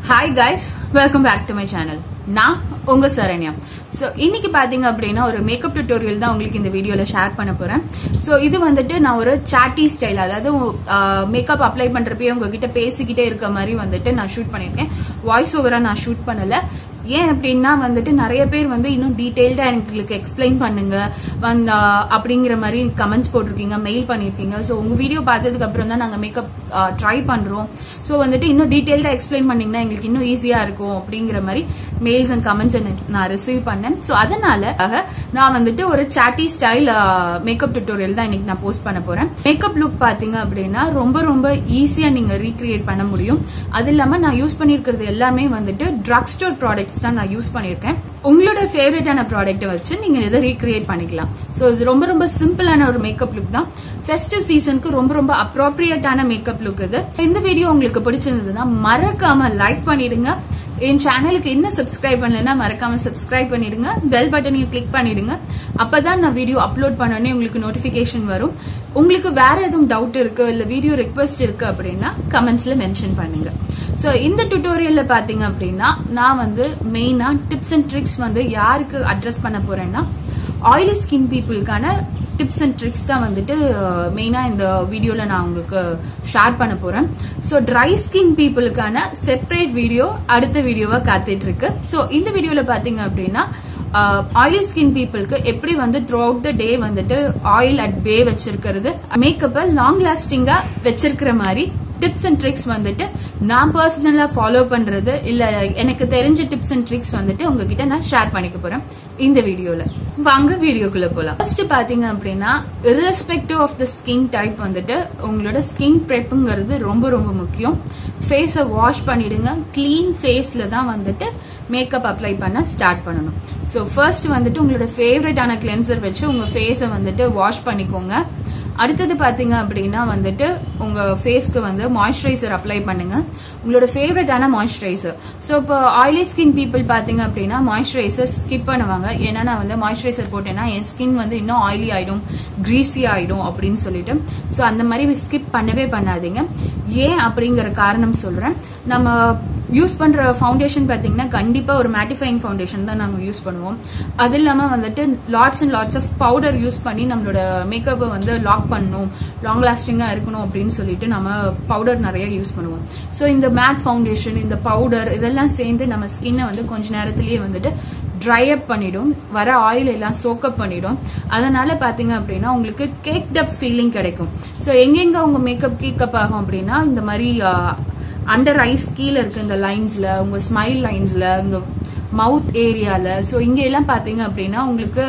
hi guys welcome back to my channel நான் உங்க Saranya so இன்னைக்கு பாத்தீங்க அப்படின்னா ஒரு மேக்கப் டியூட்டோரியல் தான் உங்களுக்கு இந்த வீடியோல ஷேர் பண்ண போறேன் சோ இது வந்துட்டு நான் ஒரு சாட்டி ஸ்டைல் அதாவது மேக்கப் அப்ளை பண்றப்பயே உங்ககிட்ட பேசிக்கிட்டே இருக்க மாதிரி வந்துட்டு நான் ஷூட் பண்ணிருக்கேன் வாய்ஸ் ஓவரா நான் ஷூட் பண்ணல ஏன் அப்படின்னா வந்துட்டு நிறைய பேர் வந்து இன்னும் டீடைல்டா எனக்கு எக்ஸ்பிளைன் பண்ணுங்க வந்து அப்படிங்கிற மாதிரி கமெண்ட்ஸ் போட்டிருக்கீங்க மெயில் பண்ணிருக்கீங்க ஸோ உங்க வீடியோ பார்த்ததுக்கு அப்புறம் தான் நாங்க மேக்கப் ட்ரை பண்றோம் ஸோ வந்துட்டு இன்னும் டீடைல்டா எக்ஸ்பிளைன் பண்ணீங்கன்னா எங்களுக்கு இன்னும் ஈஸியா இருக்கும் அப்படிங்கிற மாதிரி மெயில்ஸ் அண்ட் கமெண்ட்ஸ் நான் ரிசீவ் பண்ணேன் ஸோ அதனால நான் வந்துட்டு ஒரு சாட்டி ஸ்டைல் மேக்கப் டியூட்டோரியல் தான் இன்னைக்கு நான் போஸ்ட் பண்ண போறேன் மேக்கப் லுக் பாத்தீங்க அப்படின்னா ரொம்ப ரொம்ப ஈஸியா நீங்க ரீக்ரியேட் பண்ண முடியும் அது இல்லாம நான் யூஸ் பண்ணிருக்கிறது எல்லாமே வந்துட்டு ட்ரக் ஸ்டோர் ப்ராடக்ட்ஸ் தான் நான் யூஸ் பண்ணிருக்கேன் உங்களோட ஃபேவரட்டான ப்ராடக்ட்டை வச்சு நீங்க இதை ரீக்ரியேட் பண்ணிக்கலாம் ஸோ இது ரொம்ப ரொம்ப சிம்பிளான ஒரு மேக்கப் லுக் தான் ஃபெஸ்டிவ் சீசனுக்கு ரொம்ப ரொம்ப அப்ரோப்ரியேட்டான மேக்கப் லுக் இது இந்த வீடியோ உங்களுக்கு பிடிச்சிருந்ததுன்னா மறக்காம லைக் பண்ணிடுங்க என் சேனலுக்கு இன்னும் சப்ஸ்கிரைப் பண்ணலன்னா மறக்காம சப்ஸ்கிரைப் பண்ணிடுங்க பெல் பட்டனையும் கிளிக் பண்ணிடுங்க அப்பதான் நான் வீடியோ அப்லோட் பண்ணனே உங்களுக்கு நோட்டிபிகேஷன் வரும் உங்களுக்கு வேற எதுவும் டவுட் இருக்கு இல்ல வீடியோ ரெக்வஸ்ட் இருக்கு அப்படின்னா கமெண்ட்ஸ்ல மென்ஷன் பண்ணுங்க சோ இந்த டுட்டோரியல்ல பாத்தீங்க அப்படின்னா நான் வந்து மெயினா டிப்ஸ் அண்ட் ட்ரிக்ஸ் வந்து யாருக்கு அட்ரஸ் பண்ண போறேன்னா ஆயிலி ஸ்கின் பீப்புளுக்கான டிப்ஸ் அண்ட் ட்ரிக்ஸ் தான் வந்துட்டு மெயினா இந்த வீடியோல நான் உங்களுக்கு ஷேர் பண்ண போறேன் ஸோ ட்ரை ஸ்கின் பீப்புளுக்கான செப்பரேட் வீடியோ அடுத்த வீடியோவா காத்துட்டு இருக்கு ஸோ இந்த வீடியோல பாத்தீங்க அப்படின்னா ஆயில் ஸ்கின் பீப்புளுக்கு எப்படி வந்து த்ரூ அவுட் த டே வந்துட்டு ஆயில் அட் பே வச்சிருக்கிறது மேக்கப்பை லாங் லாஸ்டிங்கா வச்சிருக்கிற மாதிரி டிப்ஸ் அண்ட் ட்ரிக்ஸ் வந்துட்டு நான் பர்சனலா ஃபாலோ பண்றது இல்ல எனக்கு தெரிஞ்ச டிப்ஸ் அண்ட் ட்ரிக்ஸ் வந்துட்டு உங்ககிட்ட நான் ஷேர் பண்ணிக்க போறேன் இந்த வீடியோல வாங்க வீடியோக்குள்ள போலாம் ஃபர்ஸ்ட் பாத்தீங்க அப்படின்னா irrespective of the skin type வந்துட்டு உங்களோட ஸ்கின் ப்ரெப்புங்கிறது ரொம்ப ரொம்ப முக்கியம் ஃபேஸை வாஷ் பண்ணிடுங்க கிளீன் ஃபேஸ்ல தான் வந்துட்டு மேக்கப் அப்ளை பண்ண ஸ்டார்ட் பண்ணணும் ஸோ ஃபர்ஸ்ட் வந்துட்டு உங்களோட ஃபேவரட்டான கிளென்சர் வச்சு உங்க ஃபேஸை வந்துட்டு வாஷ் பண்ணிக்கோங்க அடுத்தது பாத்தீங்க அப்படின்னா வந்துட்டு உங்க ஃபேஸ்க்கு வந்து மாய்ஸ்சரைசர் அப்ளை பண்ணுங்க உங்களோட ஃபேவரட்டான மாய்ஸ்சரைசர் ஸோ இப்போ ஆயிலி ஸ்கின் பீப்புள் பாத்தீங்க அப்படின்னா மாய்ஸ்சரைசர் ஸ்கிப் பண்ணுவாங்க ஏன்னா நான் வந்து மாய்ஸ்சரைசர் போட்டேன்னா என் ஸ்கின் வந்து இன்னும் ஆயிலி ஆயிடும் கிரீஸி ஆயிடும் அப்படின்னு சொல்லிட்டு ஸோ அந்த மாதிரி ஸ்கிப் பண்ணவே பண்ணாதீங்க ஏன் அப்படிங்கிற காரணம் சொல்றேன் நம்ம யூஸ் பண்ற ஃபவுண்டேஷன் பாத்தீங்கன்னா கண்டிப்பா ஒரு மேட்டிஃபைங் ஃபவுண்டேஷன் தான் நம்ம யூஸ் பண்ணுவோம் அது இல்லாம வந்துட்டு lots and lots of powder use பண்ணி நம்மளோட மேக்கப்பை வந்து லாக் பண்ணணும் லாங் லாஸ்டிங்கா இருக்கணும் அப்படின்னு சொல்லிட்டு நம்ம பவுடர் நிறைய யூஸ் பண்ணுவோம் ஸோ இந்த மேட் ஃபவுண்டேஷன் இந்த பவுடர் இதெல்லாம் சேர்ந்து நம்ம ஸ்கின்னை வந்து கொஞ்ச நேரத்திலேயே வந்துட்டு ட்ரை அப் பண்ணிடும் வர ஆயில் எல்லாம் சோக்கப் பண்ணிடும் அதனால பாத்தீங்க அப்படின்னா உங்களுக்கு கேக் டப் ஃபீலிங் கிடைக்கும் ஸோ எங்கெங்க உங்க மேக்கப் கேக்கப் ஆகும் அப்படின்னா இந்த மாதிரி அண்டர் ஐஸ் கீழே இருக்கு இந்த லைன்ஸ்ல உங்க ஸ்மைல் லைன்ஸ்ல உங்க மவுத் ஏரியால ஸோ இங்க எல்லாம் பாத்தீங்க அப்படின்னா உங்களுக்கு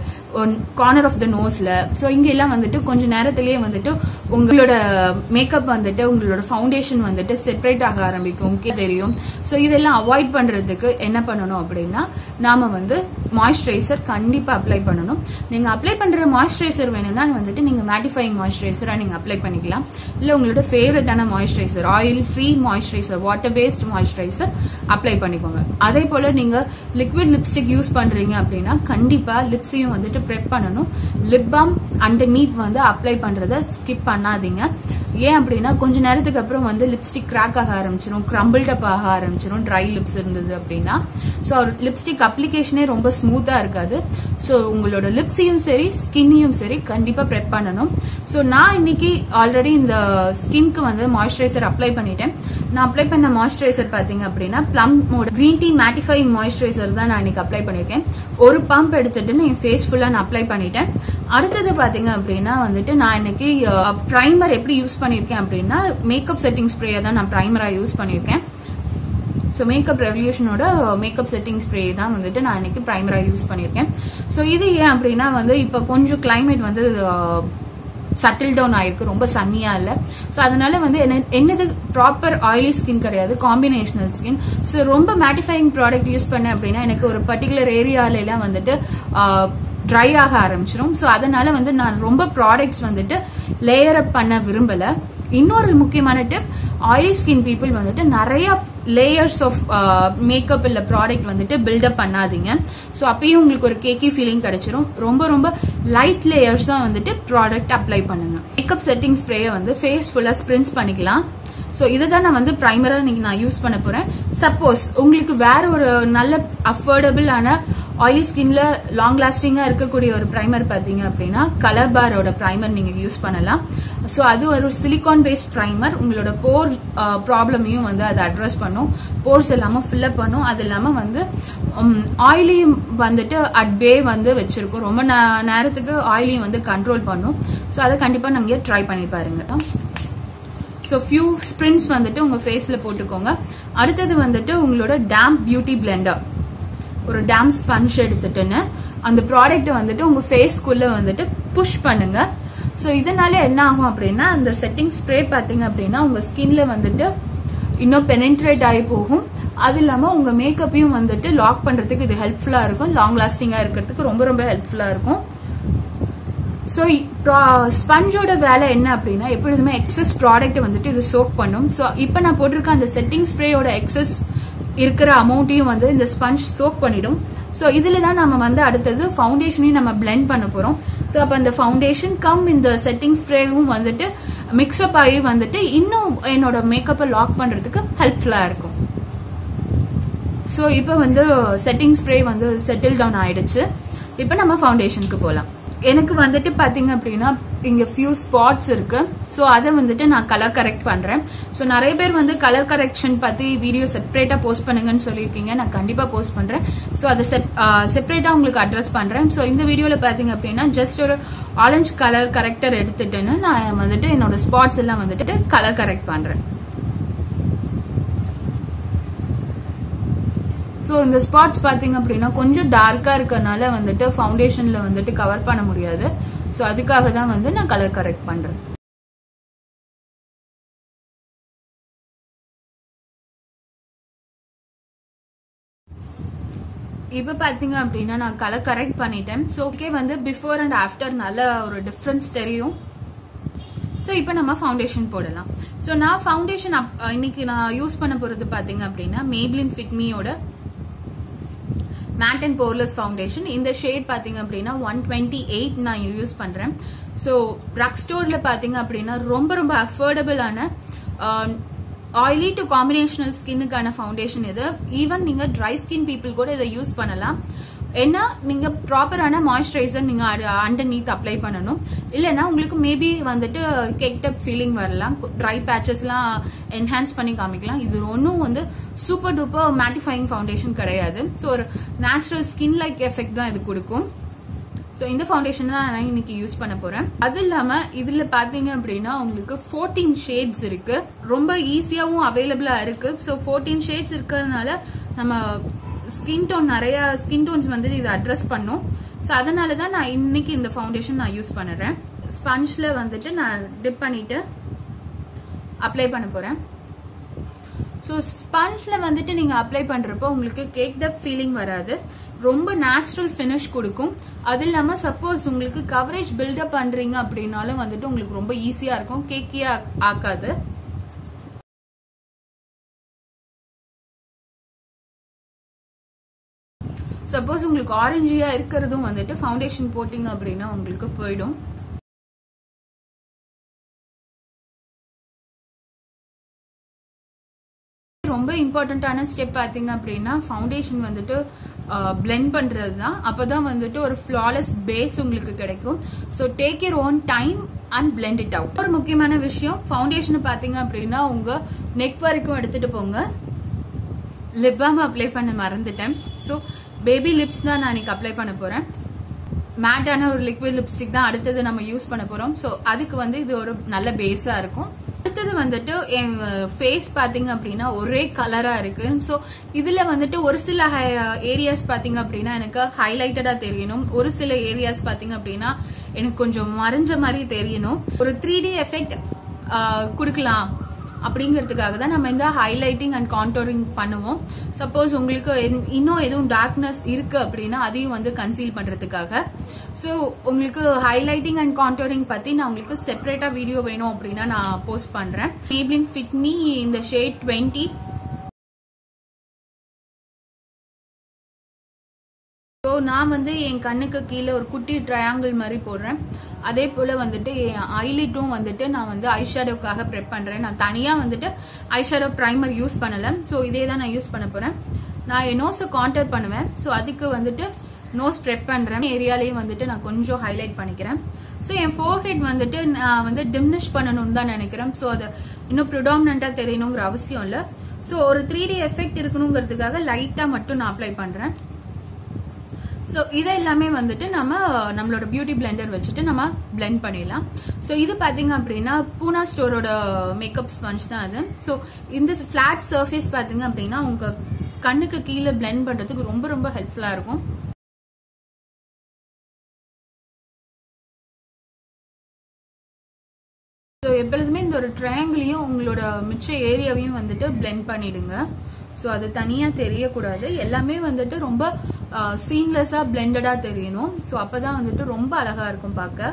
கார்னர் ஆஃப் த நோஸ்ல ஸோ இங்க எல்லாம் வந்துட்டு கொஞ்ச நேரத்திலேயே வந்துட்டு உங்களோட மேக்கப் வந்துட்டு உங்களோட ஃபவுண்டேஷன் வந்துட்டு செப்பரேட் ஆக ஆரம்பிக்கும் தெரியும் ஸோ இதெல்லாம் அவாய்ட் பண்றதுக்கு என்ன பண்ணணும் அப்படின்னா நாம வந்து மாய்ஸ்சரைசர் கண்டிப்பா அப்ளை பண்ணணும் நீங்க அப்ளை பண்ற மாய்ஸ்சரைசர் வேணும்னா வந்துட்டு நீங்க மேட்டிஃபைங் மாய்ஸ்சரைசரா நீங்க அப்ளை பண்ணிக்கலாம் இல்ல உங்களோட ஃபேவரட்டான moisturiser oil free moisturiser water based moisturiser apply பண்ணிக்கோங்க அதே போல நீங்க லிக்விட் லிப்ஸ்டிக் யூஸ் பண்றீங்க அப்படின்னா கண்டிப்பா லிப்ஸையும் வந்துட்டு ப்ரெப் பண்ணணும் லிப் பாம் அண்டர் நீத் வந்து அப்ளை பண்றத ஸ்கிப் பண்ணாதீங்க ஏன் அப்படின்னா கொஞ்ச நேரத்துக்கு அப்புறம் வந்து லிப்ஸ்டிக் கிராக் ஆக ஆரம்பிச்சிடும் கிரம்பிள்ட் அப் ஆக ஆரம்பிச்சிடும் ட்ரை லிப்ஸ் இருந்தது அப்படின்னா ஸோ லிப்ஸ்டிக் அப்ளிகேஷனே ரொம்ப ஸ்மூத்தா இருக்காது ஸோ உங்களோட லிப்ஸையும் சரி ஸ்கின்னையும் சரி கண்டிப்பா ப்ரெப் பண்ணணும் ஸோ நான் இன்னைக்கு ஆல்ரெடி இந்த ஸ்கின்க்கு வந்து மாய்ஸ்சரைசர் அப்ளை பண்ணிட்டேன் நான் அப்ளை பண்ண மாய்ஸ்சரைசர் பாத்தீங்க அப்படின்னா பிளம்மோட கிரீன் டீ மேட்டிஃபைங் மாய்ஸ்சரைசர் தான் நான் இன்னைக்கு அப்ளை பண்ணிருக்கேன் ஒரு பம்ப் எடுத்துட்டு என் ஃபேஸ் ஃபுல்லா நான் அப்ளை பண்ணிட்டேன் அடுத்தது பாத்தீங்க அப்படின்னா வந்துட்டு நான் இன்னைக்கு பிரைமர் எப்படி யூஸ் பண்ணிருக்கேன் அப்படின்னா மேக்கப் செட்டிங் ஸ்ப்ரே தான் நான் பிரைமரா யூஸ் பண்ணிருக்கேன் ஸோ மேக்கப் ரெவல்யூஷனோட மேக்கப் செட்டிங் ஸ்ப்ரே தான் வந்துட்டு நான் இன்னைக்கு பிரைமரா யூஸ் பண்ணிருக்கேன் ஸோ இது ஏன் அப்படின்னா வந்து இப்போ கொஞ்சம் கிளைமேட் வந்து சட்டில் டவுன் ஆயிருக்கு ரொம்ப சன்னியா இல்ல சோ அதனால வந்து என்னது ப்ராப்பர் ஆயிலி ஸ்கின் கிடையாது காம்பினேஷனல் ஸ்கின் சோ ரொம்ப மேட்டிஃபைங் ப்ராடக்ட் யூஸ் பண்ணேன் அப்படின்னா எனக்கு ஒரு பர்டிகுலர் ஏரியால எல்லாம் வந்துட்டு ட்ரை ஆக ஆரம்பிச்சிடும் சோ அதனால வந்து நான் ரொம்ப ப்ராடக்ட்ஸ் வந்துட்டு லேயர் அப் பண்ண விரும்பல இன்னொரு முக்கியமான டிப் ஆயிலி ஸ்கின் பீப்புள் வந்துட்டு நிறைய லேயர்ஸ் ஆஃப் மேக்கப் இல்ல ப்ராடக்ட் வந்துட்டு பில்டப் பண்ணாதீங்க ஸோ அப்பயும் உங்களுக்கு ஒரு கேக்கி ஃபீலிங் கிடைச்சிரும் ரொம்ப ரொம்ப லைட் லேயர்ஸ் தான் வந்துட்டு ப்ராடக்ட் அப்ளை பண்ணுங்க மேக்கப் செட்டிங் ஸ்ப்ரேயை வந்து ஃபேஸ் ஃபுல்லா ஸ்ப்ரின்ஸ் பண்ணிக்கலாம் ஸோ இதை தான் நான் வந்து ப்ரைமரா இன்னைக்கு நான் யூஸ் பண்ண போறேன் சப்போஸ் உங்களுக்கு வேற ஒரு நல்ல அஃபோர்டபுள் ஆன ஆயிலி ஸ்கின்ல லாங் லாஸ்டிங்கா இருக்கக்கூடிய ஒரு பிரைமர் பாத்தீங்க அப்படின்னா கலர் பாரோட பிரைமர் நீங்க யூஸ் பண்ணலாம் சோ அது ஒரு சிலிகான் பேஸ்ட் பிரைமர் உங்களோட போர் ப்ராப்ளமையும் வந்து அதை அட்ரஸ் பண்ணும் போர்ஸ் இல்லாம ஃபில்அப் பண்ணும் அது இல்லாம வந்து ஆயிலியும் வந்துட்டு அட் பே வந்து வச்சிருக்கோம் ரொம்ப நே- நேரத்துக்கு ஆயிலியும் வந்து கண்ட்ரோல் பண்ணும் சோ அதை கண்டிப்பா நீங்க ட்ரை பண்ணி பாருங்க ஸோ ஃபியூ ஸ்ப்ரின்ஸ் வந்துட்டு உங்க ஃபேஸ்ல போட்டுக்கோங்க அடுத்தது வந்துட்டு உங்களோட டேம் பியூட்டி பிளெண்டர் ஒரு டேம் ஸ்பஞ்ச் எடுத்துட்டுன்னு அந்த ப்ராடக்ட் வந்துட்டு உங்க ஃபேஸ்க்குள்ள வந்துட்டு புஷ் பண்ணுங்க ஸோ இதனால என்ன ஆகும் அப்படின்னா அந்த செட்டிங் ஸ்ப்ரே பாத்தீங்க அப்படின்னா உங்க ஸ்கின்ல வந்துட்டு இன்னும் பெனென்ட்ரேட் ஆகி போகும் அது இல்லாம உங்க மேக்கப்பையும் வந்துட்டு லாக் பண்றதுக்கு இது ஹெல்ப்ஃபுல்லா இருக்கும் லாங் லாஸ்டிங்கா இருக்கிறதுக்கு ரொம்ப ரொம்ப ஹெல்ப்ஃபுல்லா இருக்கும் ஸோ ஸ்பஞ்சோட வேலை என்ன அப்படின்னா எப்பொழுதுமே எக்ஸஸ் ப்ராடக்ட் வந்துட்டு இது சோக் பண்ணும் ஸோ இப்போ நான் போட்டிருக்க அந்த செட்டிங் ஸ்ப்ரேயோட எக்ஸஸ் இருக்கிற அமௌண்ட்டையும் வந்து இந்த ஸ்பஞ்ச் சோக் பண்ணிடும் ஸோ இதுல தான் நம்ம வந்து அடுத்தது ஃபவுண்டேஷனையும் நம்ம blend பண்ண போறோம் ஸோ அப்போ அந்த ஃபவுண்டேஷன் கம் இந்த செட்டிங் ஸ்ப்ரேவும் வந்துட்டு மிக்ஸ்அப் ஆகி வந்துட்டு இன்னும் என்னோட மேக்கப்பை லாக் பண்றதுக்கு ஹெல்ப்ஃபுல்லா இருக்கும் ஸோ இப்போ வந்து செட்டிங் ஸ்ப்ரே வந்து செட்டில் டவுன் ஆயிடுச்சு இப்போ நம்ம ஃபவுண்டேஷனுக்கு போகலாம் எனக்கு வந்துட்டு பாத்தீங்க அப்படின்னா இங்க ஃபியூ ஸ்பாட்ஸ் இருக்கு ஸோ அதை வந்துட்டு நான் கலர் கரெக்ட் பண்றேன் ஸோ நிறைய பேர் வந்து கலர் கரெக்ஷன் பத்தி வீடியோ செப்பரேட்டா போஸ்ட் பண்ணுங்கன்னு சொல்லியிருக்கீங்க நான் கண்டிப்பா போஸ்ட் பண்றேன் ஸோ அதை செப்பரேட்டா உங்களுக்கு அட்ரஸ் பண்றேன் ஸோ இந்த வீடியோல பாத்தீங்க அப்படின்னா ஜஸ்ட் ஒரு ஆரஞ்சு கலர் கரெக்டர் எடுத்துட்டுன்னு நான் வந்துட்டு என்னோட ஸ்பாட்ஸ் எல்லாம் வந்துட்டு கலர் கரெக்ட் பண்றேன் ஸோ இந்த ஸ்பாட்ஸ் பாத்தீங்க அப்படின்னா கொஞ்சம் டார்க்கா இருக்கறனால வந்துட்டு ஃபவுண்டேஷன்ல வந்துட்டு கவர் பண்ண முடியாது ஸோ அதுக்காக தான் வந்து நான் கலர் கரெக்ட் பண்றேன் இப்ப பாத்தீங்க அப்படின்னா நான் கலர் கரெக்ட் பண்ணிட்டேன் ஸோ ஓகே வந்து பிஃபோர் அண்ட் ஆஃப்டர் நல்ல ஒரு டிஃபரன்ஸ் தெரியும் ஸோ இப்போ நம்ம ஃபவுண்டேஷன் போடலாம் ஸோ நான் ஃபவுண்டேஷன் இன்னைக்கு நான் யூஸ் பண்ண போறது பாத்தீங்க அப்படின்னா மேப்ளின் ஃபிட்மியோட மேட் அண்ட் போர்லெஸ் ஃபவுண்டேஷன் இந்த ஷேட் பாத்தீங்க அப்படின்னா ஒன் டுவெண்ட்டி எயிட் நான் யூஸ் பண்றேன் ஸோ ட்ரக் ஸ்டோர்ல பாத்தீங்க அப்படின்னா ரொம்ப ரொம்ப அஃபோர்டபுளான ஆயிலி டு காம்பினேஷனல் ஸ்கின்னுக்கான ஃபவுண்டேஷன் இது ஈவன் நீங்க ட்ரை ஸ்கின் பீப்புள் கூட இதை யூஸ் பண்ணலாம் ஏன்னா நீங்க ப்ராப்பரான மாய்ஸ்சரைசர் நீங்க அண்டர் நீத் அப்ளை பண்ணணும் இல்லைன்னா உங்களுக்கு மேபி வந்துட்டு கேக் டப் ஃபீலிங் வரலாம் ட்ரை பேச்சஸ்லாம் என்ஹான்ஸ் பண்ணி காமிக்கலாம் இது ஒன்றும் வந்து சூப்பர் டூப்பர் மேட்டிஃபைங் ஃபவுண்டேஷன் கிடையாது ஸோ ஒரு நேச்சுரல் ஸ்கின் லைக் எஃபெக்ட் தான் இது கொடுக்கும் ஸோ இந்த ஃபவுண்டேஷன் தான் நான் இன்னைக்கு யூஸ் பண்ண போறேன் அது இல்லாம இதுல பாத்தீங்க அப்படின்னா உங்களுக்கு ஃபோர்டீன் ஷேட்ஸ் இருக்கு ரொம்ப ஈஸியாவும் அவைலபிளா இருக்கு ஸோ ஃபோர்டீன் ஷேட்ஸ் இருக்கிறதுனால நம்ம ஸ்கின் டோன் நிறைய ஸ்கின் டோன்ஸ் வந்து இதை அட்ரஸ் பண்ணும் ஸோ அதனால தான் நான் இன்னைக்கு இந்த ஃபவுண்டேஷன் நான் யூஸ் பண்ணுறேன் ஸ்பஞ்சில் வந்துட்டு நான் டிப் பண்ணிட்டு அப்ளை பண்ண போறேன் ஸோ ஸ்பஞ்சில் வந்துட்டு நீங்க அப்ளை பண்றப்போ உங்களுக்கு கேக் தப் ஃபீலிங் வராது ரொம்ப நேச்சுரல் ஃபினிஷ் கொடுக்கும் அது இல்லாம சப்போஸ் உங்களுக்கு கவரேஜ் பில்டப் பண்றீங்க அப்படின்னாலும் வந்துட்டு உங்களுக்கு ரொம்ப ஈஸியா இருக்கும் கேக்கியா ஆக்காது சப்போஸ் உங்களுக்கு ஆரஞ்சியா இருக்கிறதும் வந்துட்டு ஃபவுண்டேஷன் போட்டிங்க அப்படின்னா உங்களுக்கு போயிடும் ரொம்ப இம்பார்ட்டன்டான ஸ்டெப் பாத்தீங்க அப்படின்னா ஃபவுண்டேஷன் வந்துட்டு பிளெண்ட் பண்றது தான் அப்பதான் வந்துட்டு ஒரு ஃபிளாலெஸ் பேஸ் உங்களுக்கு கிடைக்கும் so take your own time and blend it out ஒரு முக்கியமான விஷயம் ஃபவுண்டேஷனை பாத்தீங்க அப்படின்னா உங்க நெக் வரைக்கும் எடுத்துட்டு போங்க லிப் பாம் அப்ளை பண்ண மறந்துட்டேன் ஸோ பேபி லிப்ஸ் தான் நான் இன்னைக்கு அப்ளை பண்ண போறேன் மேட்டான ஒரு லிக்விட் லிப்ஸ்டிக் தான் அடுத்தது நம்ம யூஸ் பண்ண போறோம் ஸோ அதுக்கு வந்து இது ஒரு நல்ல பேஸா இருக்கும் அடுத்தது வந்துட்டு என் ஃபேஸ் பாத்தீங்க அப்படின்னா ஒரே கலரா இருக்கு ஸோ இதுல வந்துட்டு ஒரு சில ஏரியாஸ் பாத்தீங்க அப்படின்னா எனக்கு ஹைலைட்டடா தெரியணும் ஒரு சில ஏரியாஸ் பாத்தீங்க அப்படின்னா எனக்கு கொஞ்சம் மறைஞ்ச மாதிரி தெரியணும் ஒரு த்ரீ டி எஃபெக்ட் கொடுக்கலாம் அப்படிங்கிறதுக்காக தான் நம்ம இந்த ஹைலைட்டிங் அண்ட் கான்டோரிங் பண்ணுவோம் சப்போஸ் உங்களுக்கு இன்னும் எதுவும் டார்க்னஸ் இருக்கு அப்படின்னா அதையும் வந்து கன்சீல் பண்றதுக்காக ஸோ உங்களுக்கு ஹைலைட்டிங் அண்ட் கான்டோரிங் பத்தி நான் உங்களுக்கு செப்பரேட்டா வீடியோ வேணும் அப்படின்னா நான் போஸ்ட் பண்றேன் மேப்ளின் ஃபிட் மீ இந்த ஷேட் டுவெண்ட்டி ஸோ நான் வந்து என் கண்ணுக்கு கீழே ஒரு குட்டி ட்ரையாங்கிள் மாதிரி போடுறேன் அதே போல வந்துட்டு ஐலிட்டும் வந்துட்டு நான் வந்து ஐஷேடோக்காக ப்ரெப் பண்றேன் நான் தனியா வந்துட்டு ஐஷேடோ பிரைமர் யூஸ் பண்ணல ஸோ இதே தான் நான் யூஸ் பண்ண போறேன் நான் என் நோஸை கான்டாக்ட் பண்ணுவேன் ஸோ அதுக்கு வந்துட்டு நோஸ் ப்ரெப் பண்றேன் ஏரியாலையும் வந்துட்டு நான் கொஞ்சம் ஹைலைட் பண்ணிக்கிறேன் ஸோ என் ஃபோர்ஹெட் வந்துட்டு நான் வந்து டிம்னிஷ் பண்ணணும்னு தான் நினைக்கிறேன் ஸோ அது இன்னும் ப்ரிடாமினா தெரியணுங்கிற அவசியம் இல்லை ஸோ ஒரு த்ரீ டி எஃபெக்ட் இருக்கணுங்கிறதுக்காக லைட்டா மட்டும் நான் அப்ளை பண்றேன் ஸோ இதை எல்லாமே வந்துட்டு நம்ம நம்மளோட பியூட்டி பிளெண்டர் வச்சுட்டு நம்ம பிளெண்ட் பண்ணிடலாம் ஸோ இது பாத்தீங்க அப்படின்னா பூனா ஸ்டோரோட மேக்கப் ஸ்பஞ்ச் தான் அது ஸோ இந்த ஃபிளாட் சர்ஃபேஸ் பாத்தீங்க அப்படின்னா உங்க கண்ணுக்கு கீழே பிளெண்ட் பண்றதுக்கு ரொம்ப ரொம்ப ஹெல்ப்ஃபுல்லா இருக்கும் ஸோ எப்பொழுதுமே இந்த ஒரு ட்ரையாங்கிளையும் உங்களோட மிச்ச ஏரியாவையும் வந்துட்டு பிளெண்ட் பண்ணிடுங்க ஸோ அது தனியா தெரியக்கூடாது எல்லாமே வந்துட்டு ரொம்ப சீம்லெஸ்ஸா பிளெண்டடா தெரியணும் ஸோ அப்பதான் வந்துட்டு ரொம்ப அழகா இருக்கும் பார்க்க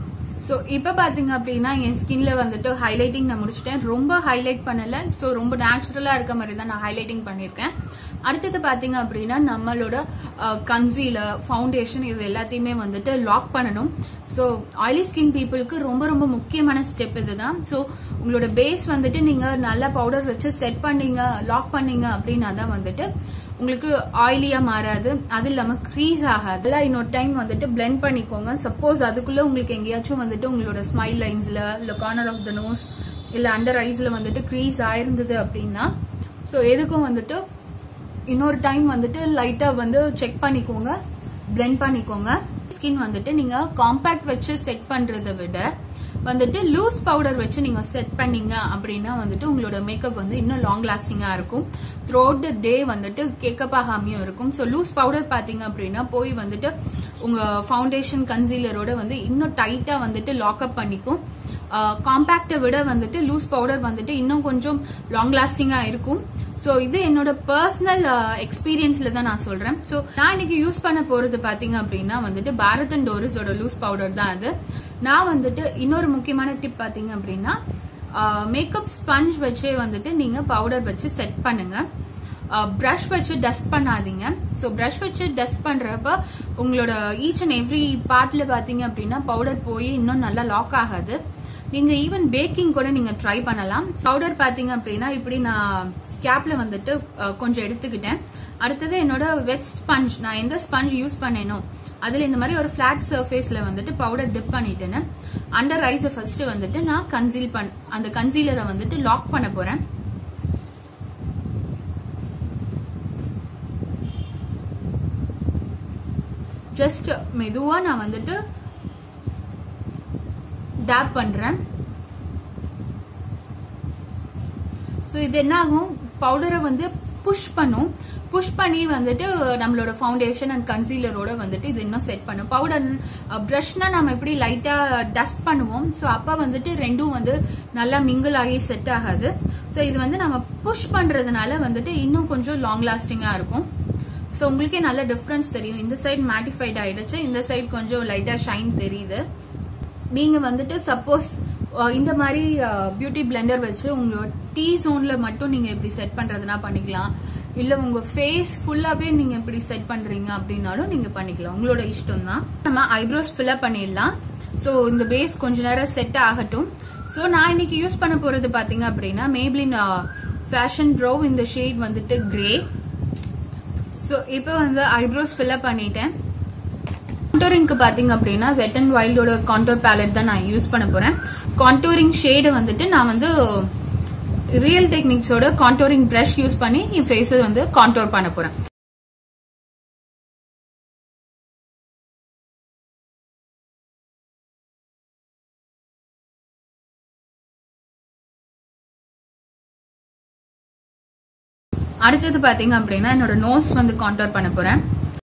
ஸோ இப்போ பாத்தீங்க அப்படின்னா என் ஸ்கின்ல வந்துட்டு ஹைலைட்டிங் நான் முடிச்சிட்டேன் ரொம்ப ஹைலைட் பண்ணல ஸோ ரொம்ப நேச்சுரலா இருக்க மாதிரி தான் நான் ஹைலைட்டிங் பண்ணியிருக்கேன் அடுத்தது பாத்தீங்க அப்படின்னா நம்மளோட கன்சீலர் ஃபவுண்டேஷன் இது எல்லாத்தையுமே வந்துட்டு லாக் பண்ணணும் ஸோ ஆயிலி ஸ்கின் பீப்புளுக்கு ரொம்ப ரொம்ப முக்கியமான ஸ்டெப் இதுதான் ஸோ உங்களோட பேஸ் வந்துட்டு நீங்க நல்லா பவுடர் வச்சு செட் பண்ணீங்க லாக் பண்ணீங்க அப்படின்னா தான் வந்துட்டு உங்களுக்கு ஆயிலியா மாறாது அது இல்லாம க்ரீஸ் ஆகாது எல்லாம் இன்னொரு டைம் வந்துட்டு பிளெண்ட் பண்ணிக்கோங்க சப்போஸ் அதுக்குள்ள உங்களுக்கு எங்கேயாச்சும் வந்துட்டு உங்களோட ஸ்மைல் லைன்ஸ்ல இல்ல கார்னர் ஆஃப் த நோஸ் இல்ல அண்டர் ஐஸ்ல வந்துட்டு க்ரீஸ் ஆயிருந்தது அப்படின்னா ஸோ எதுக்கும் வந்துட்டு இன்னொரு டைம் வந்துட்டு லைட்டா வந்து செக் பண்ணிக்கோங்க பிளெண்ட் பண்ணிக்கோங்க ஸ்கின் வந்துட்டு நீங்க காம்பாக்ட் வச்சு செட் பண்றதை விட வந்துட்டு லூஸ் பவுடர் வச்சு நீங்க செட் பண்ணீங்க அப்படின்னா வந்துட்டு உங்களோட மேக்கப் வந்து இன்னும் லாங் லாஸ்டிங்கா இருக்கும் த்ரூ அவுட் த டே வந்துட்டு கேக்கப் ஆகாமையும் இருக்கும் ஸோ லூஸ் பவுடர் பாத்தீங்க அப்படின்னா போய் வந்துட்டு உங்க ஃபவுண்டேஷன் கன்சீலரோட வந்து இன்னும் டைட்டா வந்துட்டு லாக்அப் பண்ணிக்கும் காம்பாக்டை விட வந்துட்டு லூஸ் பவுடர் வந்துட்டு இன்னும் கொஞ்சம் லாங் லாஸ்டிங்கா இருக்கும் ஸோ இது என்னோட பர்சனல் எக்ஸ்பீரியன்ஸ்ல தான் நான் சொல்றேன் ஸோ நான் இன்னைக்கு யூஸ் பண்ண போறது பாத்தீங்க அப்படின்னா வந்துட்டு பாரத் அண்ட் டோரிஸோட லூஸ் பவுடர் தான் அது நான் வந்துட்டு இன்னொரு முக்கியமான டிப் பாத்தீங்க அப்படின்னா மேக்கப் ஸ்பஞ்ச் வச்சே வந்துட்டு நீங்க பவுடர் வச்சு செட் பண்ணுங்க ப்ரஷ் வச்சு டஸ்ட் பண்ணாதீங்க ஸோ ப்ரஷ் வச்சு டஸ்ட் பண்றப்ப உங்களோட ஈச் அண்ட் எவ்ரி பார்ட்ல பாத்தீங்க அப்படின்னா பவுடர் போய் இன்னும் நல்லா லாக் ஆகாது நீங்க ஈவன் பேக்கிங் கூட நீங்க ட்ரை பண்ணலாம் பவுடர் பாத்தீங்க அப்படின்னா இப்படி நான் கேப்ல வந்துட்டு கொஞ்சம் எடுத்துக்கிட்டேன் அடுத்தது என்னோட வெட் ஸ்பஞ்ச் நான் எந்த ஸ்பஞ்ச் யூஸ் பண்ணேனோ அதுல இந்த மாதிரி ஒரு பிளாட் சர்ஃபேஸ்ல வந்துட்டு பவுடர் டிப் பண்ணிட்டேன்னு அண்டர் ஐஸை ஃபர்ஸ்ட் வந்துட்டு நான் கன்சீல் பண் அந்த கன்சீலரை வந்துட்டு லாக் பண்ண போறேன் ஜஸ்ட் மெதுவா நான் வந்துட்டு டேப் பண்றேன் ஸோ இது என்ன ஆகும் பவுடரை வந்து புஷ் பண்ணும் புஷ் பண்ணி வந்துட்டு நம்மளோட ஃபவுண்டேஷன் அண்ட் கன்சீலரோட வந்துட்டு இது இன்னும் செட் பண்ணும் பவுடர் ப்ரஷ்னா நம்ம எப்படி லைட்டா டஸ்ட் பண்ணுவோம் ஸோ அப்ப வந்துட்டு ரெண்டும் வந்து நல்லா மிங்கிள் ஆகி செட் ஆகாது ஸோ இது வந்து நம்ம புஷ் பண்றதுனால வந்துட்டு இன்னும் கொஞ்சம் லாங் லாஸ்டிங்கா இருக்கும் ஸோ உங்களுக்கே நல்ல டிஃபரன்ஸ் தெரியும் இந்த சைடு மேட்டிஃபைட் ஆயிடுச்சு இந்த சைடு கொஞ்சம் லைட்டா ஷைன் தெரியுது நீங்க வந்துட்டு சப்போஸ் இந்த மாதிரி பியூட்டி பிளெண்டர் வச்சு உங்களோட டீ ஜோன்ல மட்டும் நீங்க இப்படி செட் பண்றதுனா பண்ணிக்கலாம் இல்ல உங்க ஃபேஸ் ஃபுல்லாவே நீங்க இப்படி செட் பண்றீங்க அப்படின்னாலும் நீங்க பண்ணிக்கலாம் உங்களோட இஷ்டம் தான் நம்ம ஐப்ரோஸ் ஃபில் அப் பண்ணிடலாம் சோ இந்த பேஸ் கொஞ்ச நேரம் செட் ஆகட்டும் சோ நான் இன்னைக்கு யூஸ் பண்ண போறது பாத்தீங்க அப்படின்னா மேப்ளின் ஃபேஷன் ப்ரோ இந்த ஷேட் வந்துட்டு கிரே சோ இப்போ வந்து ஐப்ரோஸ் ஃபில் அப் பண்ணிட்டேன் கான்டோரிங்க்கு பாத்தீங்க அப்படின்னா வெட் அண்ட் வைல்டோட கான்டோர் பேலட் தான் நான் யூஸ் பண்ண போறேன் கான்டோரிங் ஷேடு வந்துட்டு நான் வந்து ரியல் டெக்னிக்ஸோட கான்டோரிங் பிரஷ் யூஸ் பண்ணி என் ஃபேஸை வந்து கான்டோர் பண்ண போறேன் அடுத்தது பாத்தீங்க அப்படின்னா என்னோட நோஸ் வந்து கான்டோர் பண்ண போறேன்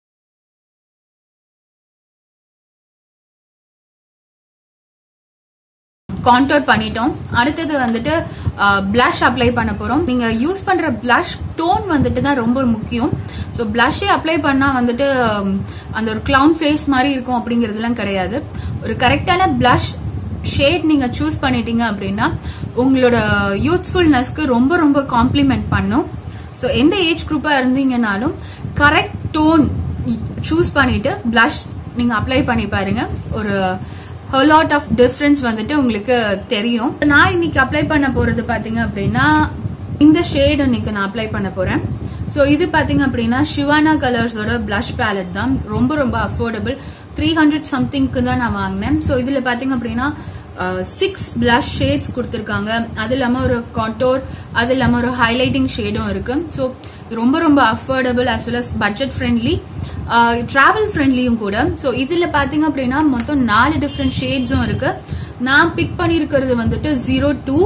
கான்டோர் பண்ணிட்டோம் அடுத்தது வந்துட்டு பிளஷ் அப்ளை பண்ண போறோம் நீங்க யூஸ் பண்ற பிளஷ் டோன் வந்துட்டு தான் ரொம்ப முக்கியம் ஸோ பிளஷே அப்ளை பண்ணா வந்துட்டு அந்த ஒரு கிளவுன் ஃபேஸ் மாதிரி இருக்கும் அப்படிங்கறதுலாம் கிடையாது ஒரு கரெக்டான பிளஷ் ஷேட் நீங்க சூஸ் பண்ணிட்டீங்க அப்படின்னா உங்களோட யூத்ஃபுல்னஸ்க்கு ரொம்ப ரொம்ப காம்ப்ளிமெண்ட் பண்ணும் ஸோ எந்த ஏஜ் குரூப்பா இருந்தீங்கனாலும் கரெக்ட் டோன் சூஸ் பண்ணிட்டு பிளஷ் நீங்க அப்ளை பண்ணி பாருங்க ஒரு லாட் ஆஃப் டிஃபரன்ஸ் வந்துட்டு உங்களுக்கு தெரியும் நான் இன்னைக்கு அப்ளை பண்ண போறது பாத்தீங்க அப்படின்னா இந்த ஷேட் இன்னைக்கு நான் அப்ளை பண்ண போறேன் ஸோ இது பாத்தீங்க அப்படின்னா ஷிவானா கலர்ஸோட பிளஷ் பேலட் தான் ரொம்ப ரொம்ப அஃபோர்டபுள் த்ரீ ஹண்ட்ரட் சம்திங்க்கு தான் நான் வாங்கினேன் ஸோ இதுல பாத்தீங்க அப்படின்னா சிக்ஸ் பிளஷ் ஷேட்ஸ் கொடுத்துருக்காங்க அது இல்லாமல் ஒரு காட்டோர் அது இல்லாமல் ஒரு ஹைலைட்டிங் ஷேடும் இருக்கு ஸோ ரொம்ப ரொம்ப affordable as well as budget friendly travel ஃப்ரெண்ட்லியும் கூட ஸோ இதுல பாத்தீங்க அப்படின்னா மொத்தம் நாலு டிஃப்ரெண்ட் ஷேட்ஸும் இருக்கு நான் பிக் பண்ணியிருக்கிறது வந்துட்டு ஜீரோ டூ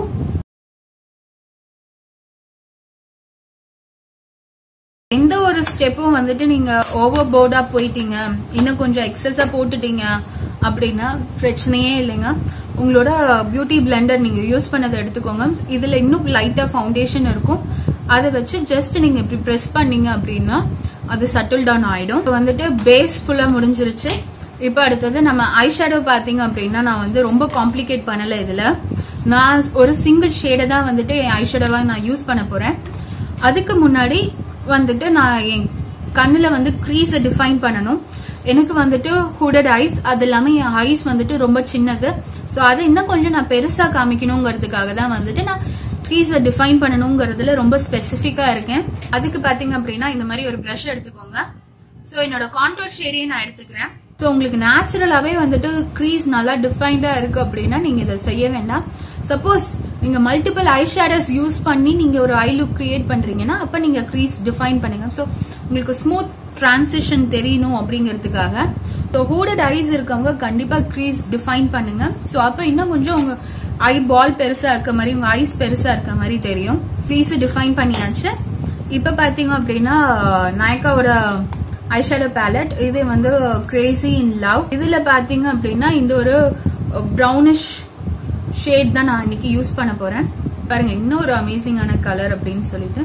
எந்த ஒரு ஸ்டெப்பும் வந்துட்டு நீங்க ஓவர் போர்டா போயிட்டீங்க இன்னும் கொஞ்சம் எக்ஸஸா போட்டுட்டீங்க அப்படின்னா பிரச்சனையே இல்லைங்க உங்களோட பியூட்டி பிளெண்டர் நீங்க யூஸ் பண்ணதை எடுத்துக்கோங்க இதுல இன்னும் லைட்டா ஃபவுண்டேஷன் இருக்கும் அதை வச்சு ஜஸ்ட் நீங்க இப்படி பிரஸ் பண்ணீங்க அப்படின்னா அது சட்டில் டவுன் ஆயிடும் இப்ப வந்துட்டு பேஸ் ஃபுல்லா முடிஞ்சிருச்சு இப்ப அடுத்தது நம்ம ஐ ஷேடோ பாத்தீங்க அப்படின்னா நான் வந்து ரொம்ப காம்ப்ளிகேட் பண்ணல இதுல நான் ஒரு சிங்கிள் ஷேடை தான் வந்துட்டு என் ஐ ஷேடோவா நான் யூஸ் பண்ண போறேன் அதுக்கு முன்னாடி வந்துட்டு நான் என் கண்ணுல வந்து க்ரீஸ டிஃபைன் பண்ணணும் எனக்கு வந்துட்டு ஹூடட் ஐஸ் அது இல்லாம என் ஐஸ் வந்துட்டு ரொம்ப சின்னது சோ அதை இன்னும் கொஞ்சம் நான் பெருசா காமிக்கணுங்கிறதுக்காக தான் வந்துட்டு நான் க்ரீஸ டிஃபைன் பண்ணணுங்கிறதுல ரொம்ப ஸ்பெசிஃபிக்கா இருக்கேன் அதுக்கு பாத்தீங்க அப்படின்னா இந்த மாதிரி ஒரு ப்ரஷ் எடுத்துக்கோங்க சோ என்னோட கான்டோர் ஷேடையே நான் எடுத்துக்கிறேன் சோ உங்களுக்கு நேச்சுரலாவே வந்துட்டு க்ரீஸ் நல்லா டிஃபைன்டா இருக்கு அப்படின்னா நீங்க இதை செய்ய வேண்டாம் சப்போஸ் நீங்க மல்டிபிள் ஐ ஷேடோஸ் யூஸ் பண்ணி நீங்க ஒரு ஐ லுக் கிரியேட் பண்றீங்கன்னா அப்ப நீங்க க்ரீஸ் டிஃபைன் பண்ணுங்க சோ உங்களுக்கு ஸ்மூத் டிரான்சிஷன் தெரியணும் அப்படிங்கிறதுக்காக ஸோ ஹூடட் ஐஸ் இருக்கவங்க கண்டிப்பா க்ரீஸ் டிஃபைன் பண்ணுங்க ஸோ அப்ப இன்னும் கொஞ்சம் உங்க ஐ பால் பெருசா இருக்க மாதிரி உங்க ஐஸ் பெருசா இருக்க மாதிரி தெரியும் க்ரீஸ் டிஃபைன் பண்ணியாச்சு இப்ப பாத்தீங்க அப்படின்னா நாயக்காவோட ஐஷேடோ பேலட் இது வந்து கிரேசி இன் லவ் இதுல பாத்தீங்க அப்படின்னா இந்த ஒரு ப்ரௌனிஷ் ஷேட் தான் நான் இன்னைக்கு யூஸ் பண்ண போறேன் பாருங்க இன்னும் ஒரு அமேசிங்கான கலர் அப்படின்னு சொல்லிட்டு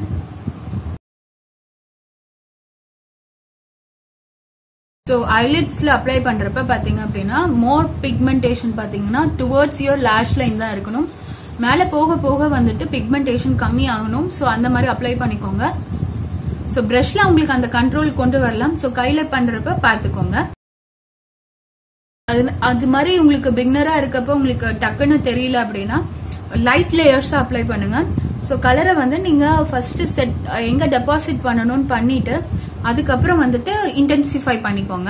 ஸோ ஐலிட்ஸ்ல அப்ளை பண்றப்ப பாத்தீங்க அப்படின்னா மோர் பிக்மெண்டேஷன் பாத்தீங்கன்னா டுவர்ட்ஸ் யுவர் லேஷ் லைன் தான் இருக்கணும் மேல போக போக வந்துட்டு பிக்மெண்டேஷன் கம்மி ஆகணும் ஸோ அந்த மாதிரி அப்ளை பண்ணிக்கோங்க ஸோ பிரஷ்ல உங்களுக்கு அந்த கண்ட்ரோல் கொண்டு வரலாம் ஸோ கையில பண்றப்ப பார்த்துக்கோங்க அது அது மாதிரி உங்களுக்கு பிக்னரா இருக்கப்ப உங்களுக்கு டக்குன்னு தெரியல அப்படின்னா லைட் லேயர்ஸ் அப்ளை பண்ணுங்க ஸோ கலரை வந்து நீங்க ஃபர்ஸ்ட் செட் எங்க டெபாசிட் பண்ணணும்னு பண்ணிட்டு அதுக்கப்புறம் வந்துட்டு இன்டென்சிஃபை பண்ணிக்கோங்க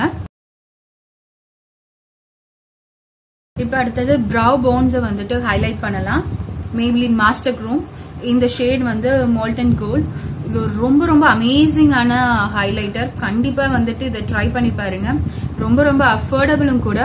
இப்போ அடுத்தது ப்ரவ் போன்ஸை வந்துட்டு ஹைலைட் பண்ணலாம் மேப்ளின் மாஸ்டர் ரூம் இந்த ஷேட் வந்து மோல்டன் கோல்ட் இது ஒரு ரொம்ப ரொம்ப அமேசிங்கான ஹைலைட்டர் கண்டிப்பா வந்துட்டு இதை ட்ரை பண்ணி பாருங்க ரொம்ப ரொம்ப அஃபோர்டபுளும் கூட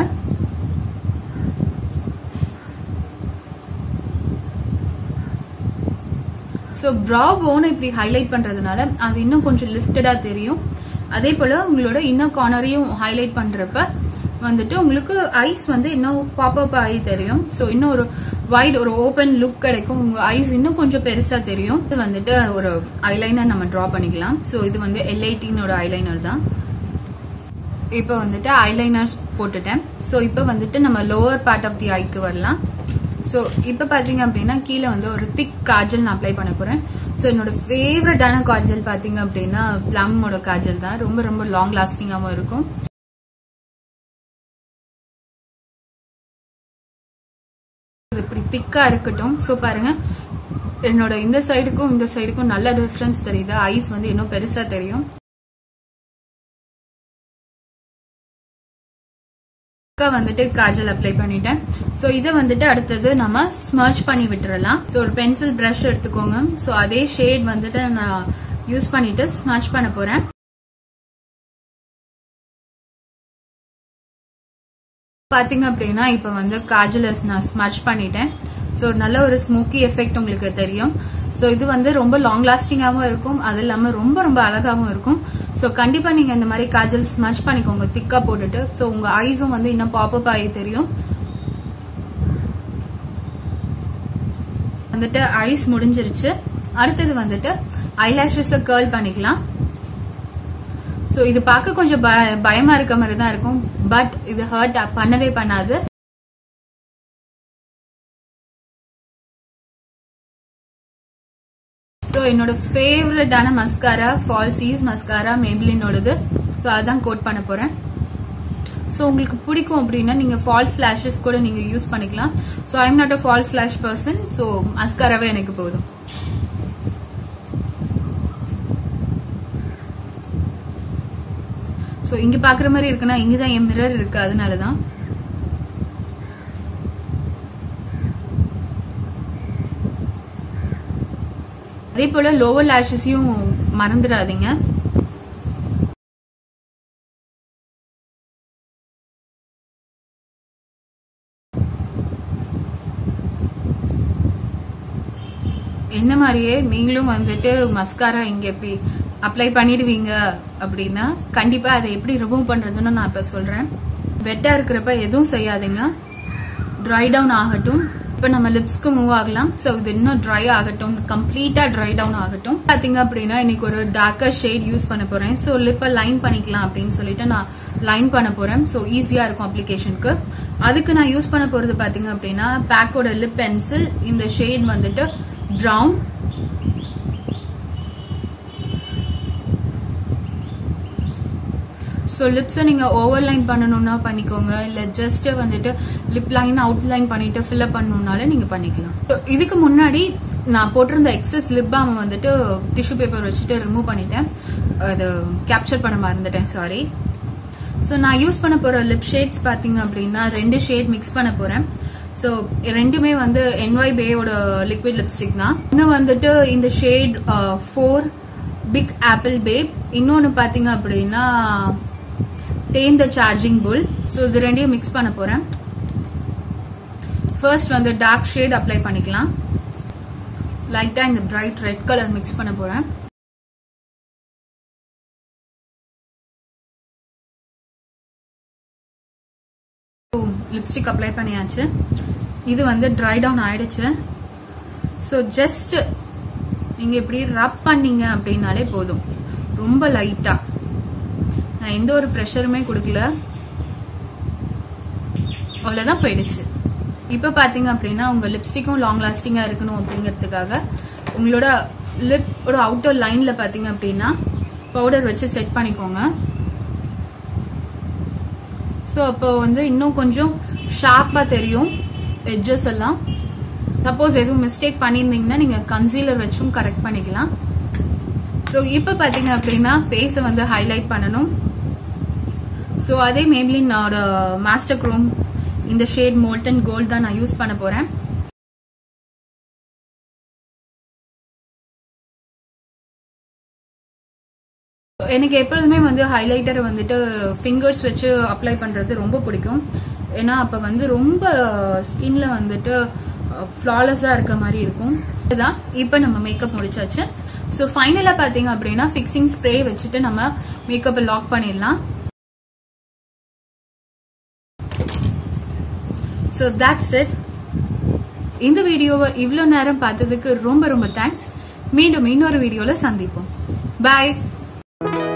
ஸோ ப்ரா போனை இப்படி ஹைலைட் பண்றதுனால அது இன்னும் கொஞ்சம் லிஃப்டடா தெரியும் அதே போல உங்களோட இன்னும் கார்னரையும் ஹைலைட் பண்றப்ப வந்துட்டு உங்களுக்கு ஐஸ் வந்து இன்னும் பாப்அப் ஆகி தெரியும் ஸோ இன்னும் ஒரு வைட் ஒரு ஓப்பன் லுக் கிடைக்கும் உங்க ஐஸ் இன்னும் கொஞ்சம் பெருசா தெரியும் இது வந்துட்டு ஒரு ஐலைனர் நம்ம டிரா பண்ணிக்கலாம் ஸோ இது வந்து எல்ஐடினோட ஐலைனர் தான் இப்போ வந்துட்டு ஐலைனர்ஸ் போட்டுட்டேன் ஸோ இப்போ வந்துட்டு நம்ம லோவர் பார்ட் ஆஃப் தி ஐக்கு வரலாம் ஸோ இப்போ பார்த்தீங்க அப்படின்னா கீழே வந்து ஒரு திக் காஜல் நான் அப்ளை பண்ண போறேன் ஸோ என்னோட ஃபேவரட்டான காஜல் பார்த்தீங்க அப்படின்னா பிளம்மோட காஜல் தான் ரொம்ப ரொம்ப லாங் லாஸ்டிங்காகவும் இருக்கும் இது இப்படி திக்கா இருக்கட்டும் ஸோ பாருங்க என்னோட இந்த சைடுக்கும் இந்த சைடுக்கும் நல்ல டிஃபரன்ஸ் தெரியுது ஐஸ் வந்து இன்னும் பெருசா தெரியும் வந்துட்டு காஜல் அப்ளை பண்ணிட்டேன் சோ இதை வந்துட்டு அடுத்தது நம்ம ஸ்மர்ச் பண்ணி விட்டுறலாம் ஸோ ஒரு பென்சில் பிரஷ் எடுத்துக்கோங்க ஸோ அதே ஷேட் வந்துட்டு நான் யூஸ் பண்ணிட்டு ஸ்மர்ச் பண்ண போறேன் பாத்தீங்க அப்படின்னா இப்ப வந்து காஜல் நான் ஸ்மர்ச் பண்ணிட்டேன் ஸோ நல்ல ஒரு ஸ்மோக்கி எஃபெக்ட் உங்களுக்கு தெரியும் ஸோ இது வந்து ரொம்ப லாங் லாஸ்டிங்காகவும் இருக்கும் அது இல்லாம ரொம்ப ரொம்ப அழகாகவும் இருக்கும் ஸோ கண்டிப்பா நீங்க இந்த மாதிரி காஜல் ஸ்மர்ச் பண்ணிக்கோங்க திக்கா போட்டுட்டு ஸோ உங்க ஐஸும் வந்து இன்னும் பாப்அப் ஆகி தெரியும் வந்துட்டு ஐஸ் முடிஞ்சிருச்சு அடுத்தது வந்துட்டு ஐலாஷஸ் கேர்ள் பண்ணிக்கலாம் ஸோ இது பார்க்க கொஞ்சம் பயமா இருக்க மாதிரி தான் இருக்கும் பட் இது ஹர்ட் பண்ணவே பண்ணாது ஸோ என்னோட ஃபேவரட்டான மஸ்காரா ஃபால்சீஸ் மஸ்காரா மேபிளினோடது ஸோ அதான் கோட் பண்ண போறேன் ஸோ ஸோ உங்களுக்கு பிடிக்கும் அப்படின்னா நீங்க ஃபால்ஸ் லேஷஸ் கூட நீங்க யூஸ் பண்ணிக்கலாம் so I'm not a false lash person so மஸ்காராவே எனக்கு போதும் ஸோ இங்க பாக்குற மாதிரி இருக்குன்னா இங்கதான் என் மிரர் இருக்கு அதனாலதான் அதே போல லோவர் லேஷஸையும் மறந்துடாதீங்க என்ன மாதிரியே நீங்களும் வந்துட்டு மஸ்காரா இங்க எப்படி அப்ளை பண்ணிடுவீங்க அப்படின்னா கண்டிப்பா அதை எப்படி ரிமூவ் பண்றதுன்னு நான் இப்ப சொல்றேன் வெட்டா இருக்கிறப்ப எதுவும் செய்யாதீங்க ட்ரை டவுன் ஆகட்டும் இப்ப நம்ம லிப்ஸ்க்கு மூவ் ஆகலாம் சோ இது இன்னும் ட்ரை ஆகட்டும் கம்ப்ளீட்டா ட்ரை டவுன் ஆகட்டும் பாத்தீங்க அப்படின்னா இன்னைக்கு ஒரு டார்க்கர் ஷேட் யூஸ் பண்ண போறேன் சோ லிப்ப லைன் பண்ணிக்கலாம் அப்படின்னு சொல்லிட்டு நான் லைன் பண்ண போறேன் சோ ஈஸியா இருக்கும் அப்ளிகேஷனுக்கு அதுக்கு நான் யூஸ் பண்ண போறது பாத்தீங்க அப்படின்னா பேக்கோட லிப் பென்சில் இந்த ஷேட் வந்துட்டு ப்ரௌன் ஸோ லிப்ஸை நீங்கள் ஓவர் லைன் பண்ணணும்னா பண்ணிக்கோங்க இல்லை ஜஸ்ட் வந்துட்டு லிப் லைன் அவுட் லைன் பண்ணிட்டு ஃபில்அப் பண்ணணும்னாலும் நீங்கள் பண்ணிக்கலாம் So, இதுக்கு முன்னாடி நான் போட்டிருந்த எக்ஸஸ் லிப் பாம் வந்துட்டு டிஷ்யூ பேப்பர் வச்சுட்டு ரிமூவ் பண்ணிட்டேன் அது கேப்சர் பண்ண மறந்துட்டேன் சாரி ஸோ நான் யூஸ் பண்ண போற லிப் ஷேட்ஸ் பாத்தீங்க அப்படின்னா ரெண்டு ஷேட் மிக்ஸ் பண்ண போறேன் ஸோ ரெண்டுமே வந்து என்ஒய் பேயோட லிக்விட் லிப்ஸ்டிக் தான் இன்னும் வந்துட்டு இந்த shade four big apple babe இன்னொன்னு பாத்தீங்க அப்படின்னா then the charging bull so இது ரெண்டையும் மிக்ஸ் பண்ண போறேன் ஃபர்ஸ்ட் வந்து டார்க் ஷேட் அப்ளை பண்ணிக்கலாம் லைட்டா இந்த பிரைட் ரெட் கலர் மிக்ஸ் பண்ண போறேன் லிப்ஸ்டிக் அப்ளை பண்ணியாச்சு இது வந்து ட்ரை டவுன் ஆயிடுச்சு ஸோ ஜஸ்ட் நீங்க இப்படி ரப் பண்ணீங்க அப்படின்னாலே போதும் ரொம்ப லைட்டா நான் எந்த ஒரு ப்ரெஷருமே கொடுக்கல அவ்வளவுதான் போயிடுச்சு இப்ப பாத்தீங்க அப்படின்னா உங்க லிப்ஸ்டிக்கும் லாங் லாஸ்டிங்கா இருக்கணும் அப்படிங்கறதுக்காக உங்களோட லிப்போட அவுட்டர் லைன்ல பாத்தீங்க அப்படின்னா பவுடர் வச்சு செட் பண்ணிக்கோங்க ஸோ அப்போ வந்து இன்னும் கொஞ்சம் ஷார்ப்பா தெரியும் எட்ஜஸ் எல்லாம் சப்போஸ் எதுவும் மிஸ்டேக் பண்ணியிருந்தீங்கன்னா நீங்க கன்சீலர் வச்சும் கரெக்ட் பண்ணிக்கலாம் ஸோ இப்போ பாத்தீங்க அப்படின்னா ஃபேஸை வந்து ஹைலைட் பண்ணணும் ஸோ அதே மேப்லினோட மாஸ்டர் க்ரோம் இந்த ஷேட் மோல்டன் கோல்ட் தான் நான் யூஸ் பண்ண போறேன் எனக்கு எப்பொழுதுமே வந்து ஹைலைட்டர் வந்துட்டு ஃபிங்கர்ஸ் வச்சு அப்ளை பண்றது ரொம்ப பிடிக்கும் ஏன்னா அப்ப வந்து ரொம்ப ஸ்கின்ல வந்துட்டு ஃபிளாலஸா இருக்க மாதிரி இருக்கும் இதுதான் இப்ப நம்ம மேக்கப் முடிச்சாச்சு ஸோ ஃபைனலா பாத்தீங்க அப்படின்னா ஃபிக்ஸிங் ஸ்ப்ரே வச்சுட்டு நம்ம மேக்கப்பை லாக் பண்ணிடலாம் ஸோ தட்ஸ் இட் இந்த வீடியோவை இவ்வளோ நேரம் பார்த்ததுக்கு ரொம்ப ரொம்ப தேங்க்ஸ் மீண்டும் இன்னொரு வீடியோல சந்திப்போம் பாய்